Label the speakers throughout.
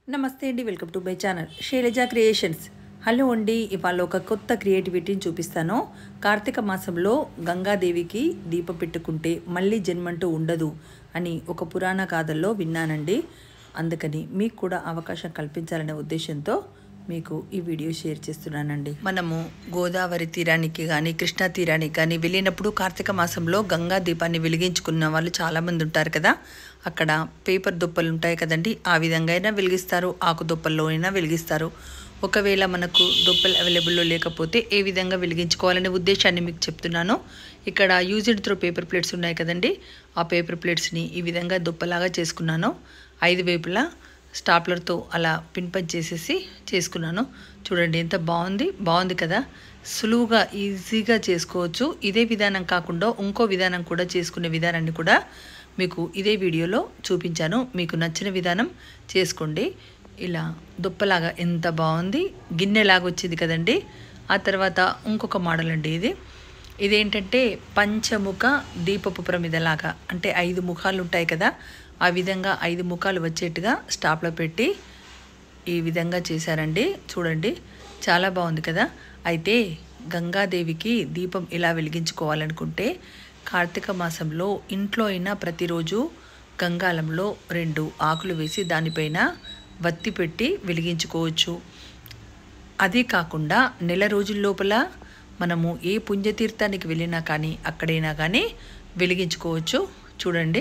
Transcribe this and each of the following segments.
Speaker 1: నమస్తే అండి welcome to my channel Shailaja creations hello అండి ఇవాళ ఒక కొత్త క్రియేటివిటీని చూపిస్తాను కార్తీక మాసంలో గంగాదేవికి దీపం పెట్టుకుంటే మళ్ళీ జన్మంటూ ఉండదు అని ఒక పురాణ గాథల్లో విన్నానండి అందుకని మీకు కూడా అవకాశం కల్పించాలనే ఉద్దేశంతో మీకు ఈ వీడియో షేర్ చేస్తున్నానండి మనము గోదావరి తీరానికి కానీ కృష్ణా తీరానికి కానీ వెళ్ళినప్పుడు కార్తీక మాసంలో గంగా దీపాన్ని వెలిగించుకున్న వాళ్ళు చాలామంది ఉంటారు కదా అక్కడ పేపర్ దుప్పలు ఉంటాయి కదండి ఆ విధంగా అయినా వెలిగిస్తారు ఆకు దుప్పల్లో అయినా వెలిగిస్తారు ఒకవేళ మనకు దుప్పలు అవైలబుల్లో లేకపోతే ఏ విధంగా వెలిగించుకోవాలనే ఉద్దేశాన్ని మీకు చెప్తున్నాను ఇక్కడ యూజ్డ్ త్రో పేపర్ ప్లేట్స్ ఉన్నాయి కదండి ఆ పేపర్ ప్లేట్స్ని ఈ విధంగా దుప్పలాగా చేసుకున్నాను ఐదు వైపులా స్టాప్లర్తో అలా పిన్పంచ్ చేసేసి చేసుకున్నాను చూడండి ఎంత బాగుంది బాగుంది కదా సులువుగా ఈజీగా చేసుకోవచ్చు ఇదే విధానం కాకుండా ఇంకో విధానం కూడా చేసుకునే విధానాన్ని కూడా మీకు ఇదే వీడియోలో చూపించాను మీకు నచ్చిన విధానం చేసుకోండి ఇలా దుప్పలాగా ఎంత బాగుంది గిన్నెలాగా వచ్చింది కదండి ఆ తర్వాత ఇంకొక మోడల్ అండి ఇది ఇదేంటంటే పంచముఖ దీపపు ప్రమిదలాగా అంటే ఐదు ముఖాలు ఉంటాయి కదా ఆ విధంగా ఐదు ముఖాలు వచ్చేట్టుగా స్టాప్లో పెట్టి ఈ విధంగా చేశారండి చూడండి చాలా బాగుంది కదా అయితే గంగాదేవికి దీపం ఇలా వెలిగించుకోవాలనుకుంటే కార్తీక మాసంలో ఇంట్లో అయినా ప్రతిరోజు గంగాలంలో రెండు ఆకులు వేసి దానిపైన వత్తి పెట్టి వెలిగించుకోవచ్చు అది కాకుండా నెల రోజుల లోపల మనము ఏ పుణ్యతీర్థానికి వెళ్ళినా కానీ అక్కడైనా కానీ వెలిగించుకోవచ్చు చూడండి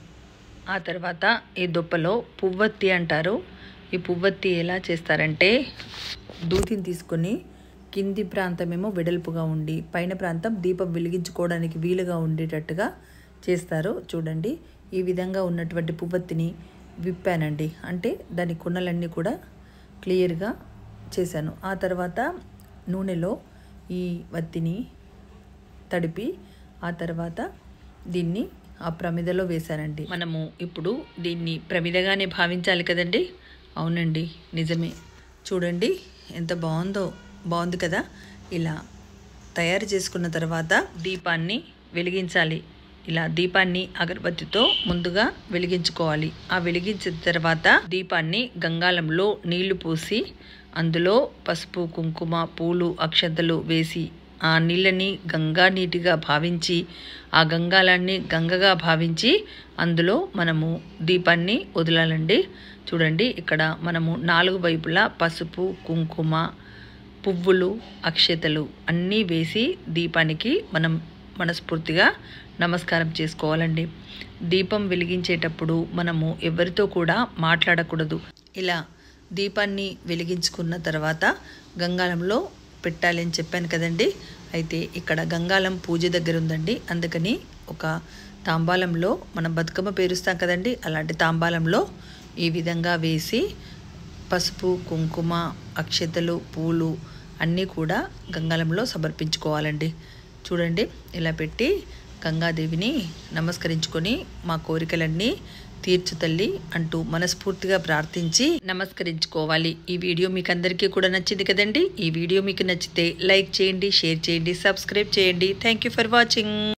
Speaker 1: ఆ తర్వాత ఈ దుప్పలో పువ్వత్తి అంటారు ఈ పువ్వత్తి ఎలా చేస్తారంటే దూతిని తీసుకొని కింది ప్రాంతమేమో వెడల్పుగా ఉండి పైన ప్రాంతం దీపం వెలిగించుకోవడానికి వీలుగా ఉండేటట్టుగా చేస్తారు చూడండి ఈ విధంగా ఉన్నటువంటి పువ్వత్తిని విప్పానండి అంటే దాని కొనలన్నీ కూడా క్లియర్గా చేశాను ఆ తర్వాత నూనెలో ఈ వత్తిని తడిపి ఆ తర్వాత దీన్ని ఆ ప్రమిదలో వేశానండి మనము ఇప్పుడు దీన్ని ప్రమిదగానే భావించాలి కదండి అవునండి నిజమే చూడండి ఎంత బాగుందో బాగుంది కదా ఇలా తయారు చేసుకున్న తర్వాత దీపాన్ని వెలిగించాలి ఇలా దీపాన్ని అగరబత్తితో ముందుగా వెలిగించుకోవాలి ఆ వెలిగించిన తర్వాత దీపాన్ని గంగాళంలో నీళ్లు పోసి అందులో పసుపు కుంకుమ పూలు అక్షంతలు వేసి ఆ నీళ్ళని గంగా నీటిగా భావించి ఆ గంగాలాన్ని గంగగా భావించి అందులో మనము దీపాన్ని వదలాలండి చూడండి ఇక్కడ మనము నాలుగు వైపులా పసుపు కుంకుమ పువ్వులు అక్షతలు అన్నీ వేసి దీపానికి మనం మనస్ఫూర్తిగా నమస్కారం చేసుకోవాలండి దీపం వెలిగించేటప్పుడు మనము ఎవరితో కూడా మాట్లాడకూడదు ఇలా దీపాన్ని వెలిగించుకున్న తర్వాత గంగాళంలో పెట్టాలి అని చెప్పాను కదండి అయితే ఇక్కడ గంగాళం పూజ దగ్గర ఉందండి అందుకని ఒక తాంబాలంలో మనం బతుకమ్మ పేరుస్తాం కదండి అలాంటి తాంబాలంలో ఈ విధంగా వేసి పసుపు కుంకుమ అక్షతలు పూలు అన్నీ కూడా గంగాళంలో సమర్పించుకోవాలండి చూడండి ఇలా పెట్టి గంగాదేవిని నమస్కరించుకొని మా కోరికలన్నీ తీర్చు తల్లి అంటూ మనస్ఫూర్తిగా ప్రార్థించి నమస్కరించుకోవాలి ఈ వీడియో మీకు అందరికీ కూడా నచ్చింది కదండి ఈ వీడియో మీకు నచ్చితే లైక్ చేయండి షేర్ చేయండి సబ్స్క్రైబ్ చేయండి థ్యాంక్ యూ ఫర్ వాచింగ్